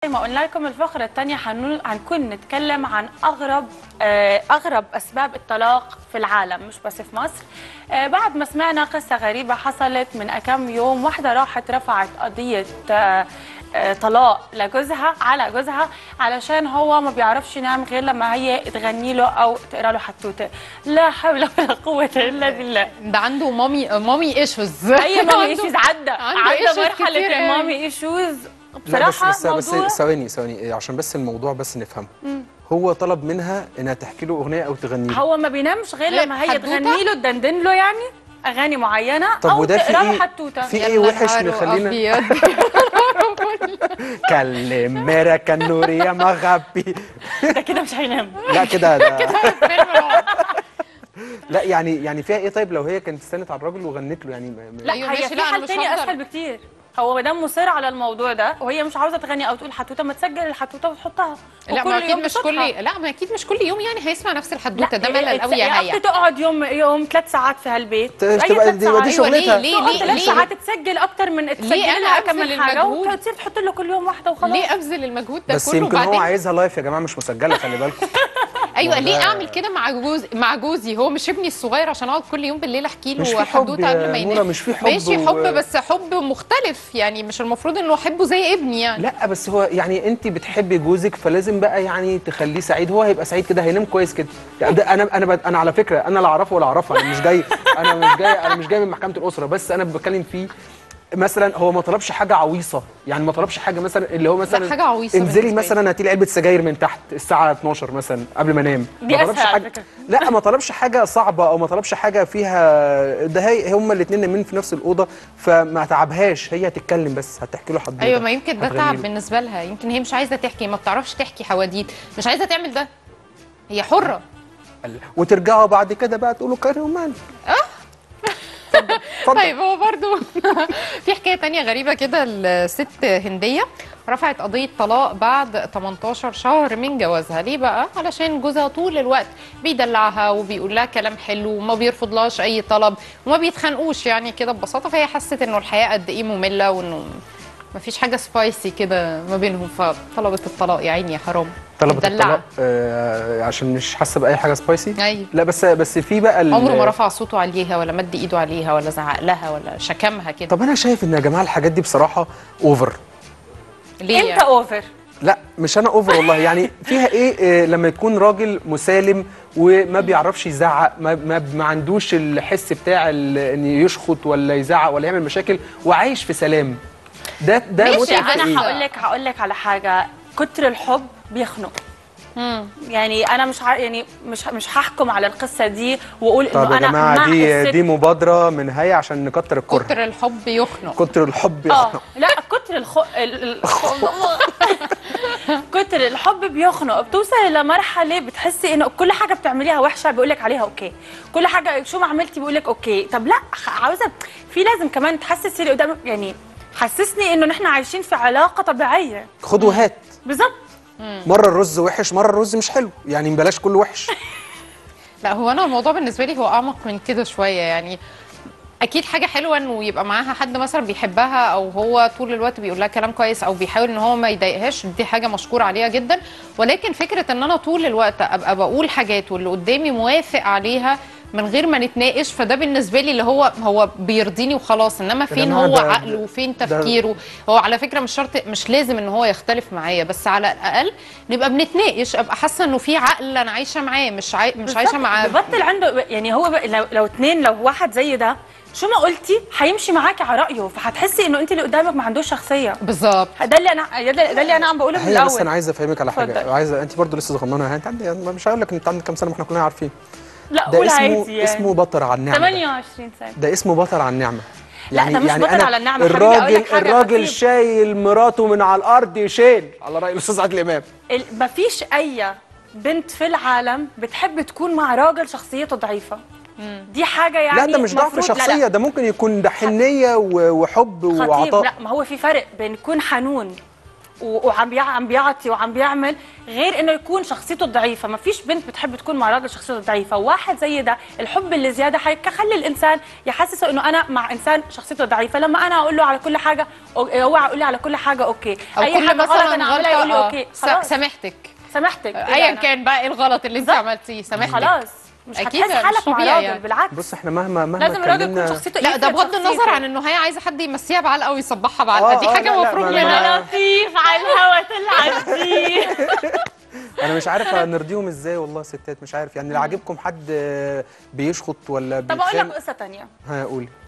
زي ما قلنا لكم الفقرة الثانية هنكون نتكلم عن أغرب آه، أغرب أسباب الطلاق في العالم مش بس في مصر آه، بعد ما سمعنا قصة غريبة حصلت من كم يوم واحدة راحت رفعت قضية آه، آه، طلاق لجوزها على جوزها علشان هو ما بيعرفش ينام غير لما هي تغني له او تقرا له حتوته لا حول ولا قوه الا بالله ده عنده مامي مامي ايشوز اي مامي ايشوز عدى عنده عدى issues مرحله كتير قوي. المامي ايشوز لا بس بصراحه بس بس موضوع ثواني ثواني عشان بس الموضوع بس نفهمه هو طلب منها انها تحكي له اغنيه او تغني له هو ما بينامش غير غير لما هي حدوتة؟ تغني له تدندن له يعني اغاني معينه طب او وده في تقرا له ايه حتوته في يلا ايه وحش نهاره نخلينا أبيض. كلم ميرا النوري يا مغبي ده كده مش هينام لا كده ده فيلم رعب. لا يعني يعني فيها ايه طيب لو هي كانت استنت على الراجل وغنت له يعني ما- ما- لا أيوة هي ماشي، في لا، أنا حل مش تاني هقدر. اسهل بكتير هو ما دام مصر على الموضوع ده وهي مش عاوزه تغني او تقول حتوته ما تسجل الحتوته وتحطها لا وكل ما اكيد يوم مش كل بصوتها. لا ما اكيد مش كل يوم يعني هيسمع نفس لا الحدوته ده ملل قوي يا اختي هيا تقعد يوم يوم ثلاث ساعات في هالبيت ت- أي تبقى ثلاث دي- يبقى دي ساعات. أيوة، شغلتها ليه تقعد ليه ثلاث ليه ساعات تسجل اكتر من تسجل أنا لها أبذل كمان حاجه المجهود؟ وتصير تحط له كل يوم واحده وخلاص ليه ابذل المجهود ده بس كله يمكن هو وبعدين عايزها لايف يا جماعه مش مسجله خلي بالكم ايوه هو ليه ده- اعمل كده مع جوز مع جوزي هو مش ابني الصغير عشان اقعد كل يوم بالليل احكي مش له في حب حدوته يا قبل ما نورة، ينام مش في حب ماشي و- حب بس حب مختلف يعني مش المفروض انه احبه زي ابني يعني لا بس هو يعني انت بتحبي جوزك فلازم بقى يعني تخليه سعيد هو هيبقى سعيد كده هينام كويس كده يعني ده انا انا بد- انا على فكره انا لا اعرفه ولا اعرفها انا مش جاي انا مش جاي انا مش جاي من محكمه الاسره بس انا بتكلم فيه مثلا هو ما طلبش حاجه عويصه يعني ما طلبش حاجه مثلا اللي هو مثلا حاجة عويصة انزلي بالنسبة لي. مثلا هاتي لي علبه سجاير من تحت الساعه 12 مثلا قبل ما انام دي ما أسهل طلبش على حاجه فكرة. لا ما طلبش حاجه صعبه او ما طلبش حاجه فيها ده هي هما الاثنين نايمين في نفس الاوضه فما تعبهاش هي هتتكلم بس هتحكي له حدوته ايوه ما يمكن ده هتغني تعب له. بالنسبه لها يمكن هي مش عايزه تحكي ما بتعرفش تحكي حواديت مش عايزه تعمل ده هي حره وترجعوا بعد كده بقى تقولوا كان رومان اتفضل. طيب هو برضو في حكايه تانية غريبه كده الست هنديه رفعت قضيه طلاق بعد 18 شهر من جوازها ليه بقى علشان جوزها طول الوقت بيدلعها وبيقول لها كلام حلو وما بيرفضلهاش اي طلب وما بيتخانقوش يعني كده ببساطه فهي حست انه الحياه قد ايه ممله وانه مفيش حاجه سبايسي كده ما بينهم فطلبت الطلاق يا عيني يا حرام طلبت متدلعة. الطلاق آه عشان مش حاسه باي حاجه سبايسي ايوه لا بس بس في بقى ال- عمره ما رفع صوته عليها ولا مد ايده عليها ولا زعق لها ولا شكمها كده طب انا شايف ان يا جماعه الحاجات دي بصراحه اوفر ليه انت يعني؟ اوفر لا مش انا اوفر والله يعني فيها ايه آه، لما يكون راجل مسالم وما بيعرفش يزعق ما, ما, ما عندوش الحس بتاع ال- ان يشخط ولا يزعق ولا يعمل مشاكل وعايش في سلام ده ده ماشي، متعة في انا إيه؟ هقول لك هقول لك على حاجه كتر الحب بيخنق مم. يعني انا مش ع... يعني مش مش هحكم على القصه دي واقول طب انه يا انا جماعه مع دي الست دي مبادره من هيا عشان نكتر الكره كتر الحب يخنق كتر الحب اه يخنق لا كتر الخ... ال- ال- كتر الحب بيخنق بتوصل لمرحله بتحسي انه كل حاجه بتعمليها وحشه بيقول لك عليها اوكي كل حاجه شو ما عملتي بيقول لك اوكي طب لا خ- عاوزه في لازم كمان تحسسي اللي قدامك يعني حسسني انه نحن عايشين في علاقه طبيعيه خد وهات بالظبط مره الرز وحش مره الرز مش حلو يعني بلاش كله وحش لا هو انا الموضوع بالنسبه لي هو اعمق من كده شويه يعني اكيد حاجه حلوه انه يبقى معاها حد مثلا بيحبها او هو طول الوقت بيقول لها كلام كويس او بيحاول ان هو ما يضايقهاش دي حاجه مشكور عليها جدا ولكن فكره ان انا طول الوقت ابقى بقول حاجات واللي قدامي موافق عليها من غير ما نتناقش فده بالنسبه لي اللي هو هو بيرضيني وخلاص انما فين جماعة هو ده- عقله وفين ده- تفكيره هو على فكره مش شرط مش لازم ان هو يختلف معايا بس على الاقل نبقى بنتناقش ابقى حاسه انه في عقل انا عايشه معاه مش عاي... مش عايشه مع ببطل عنده يعني هو بقى لو لو اتنين لو واحد زي ده شو ما قلتي هيمشي معاكي على رايه فهتحسي انه انت اللي قدامك ما عندوش شخصيه بالظبط ده اللي انا ده ده اللي انا عم بقوله من هي بس انا الاول عايز افهمك على حاجه اتفضل. عايزه انت برضو لسه صغننه ها، انت عندك مش هقول لك انت عندك كام سنه ما احنا كلنا عارفين لا ده قول اسمه عادي يعني اسمه بطر على النعمه ده. 28 سنه ده اسمه بطر على النعمه لا، ده مش بطر أنا على النعمة، حبيبي، أقول الراجل لك حاجة الراجل بسيط. شايل مراته من على الارض يشيل على راي الاستاذ عادل امام ال- مفيش اي بنت في العالم بتحب تكون مع راجل شخصيته ضعيفه دي حاجه يعني لا ده مش ضعف مفروض- لا، لا. شخصيه ده ممكن يكون ده حنيه و- وحب خطيب وعطاء لا ما هو في فرق بين يكون حنون و- وعم بيع- عم بيعطي وعم بيعمل غير انه يكون شخصيته ضعيفه ما فيش بنت بتحب تكون مع راجل شخصيته ضعيفه واحد زي ده الحب اللي زياده حيخلي الانسان يحسسه انه انا مع انسان شخصيته ضعيفه لما انا اقول له على كل حاجه أو- اوعى اقول لي على كل حاجه اوكي او اي كل حاجه غلط مثلا انا اعملها يقول لي غلطه اوكي آه، س- خلاص سامحتك سامحتك إيه ايا أنا- كان بقى ايه الغلط اللي انت بالظبط. عملتيه سامحتك خلاص مش أكيد هتحس مش حالك مع طبيعي راجل يعني. بالعكس بص احنا مهما مهما لازم الراجل يكون اتكلمنا- شخصيته لا ده يفرق بغض النظر شخصيته. عن انه هي عايزه حد يمسيها بعلقه ويصبحها بعلقه آه، دي آه، حاجه لا، لا، مفروغ ما- منها ما- لطيف على الهوا تلعب فيه انا مش عارف نرضيهم ازاي والله ستات مش عارف يعني اللي عاجبكم حد بيشخط ولا طب اقول لك بيتخانق قصه تانية ها قولي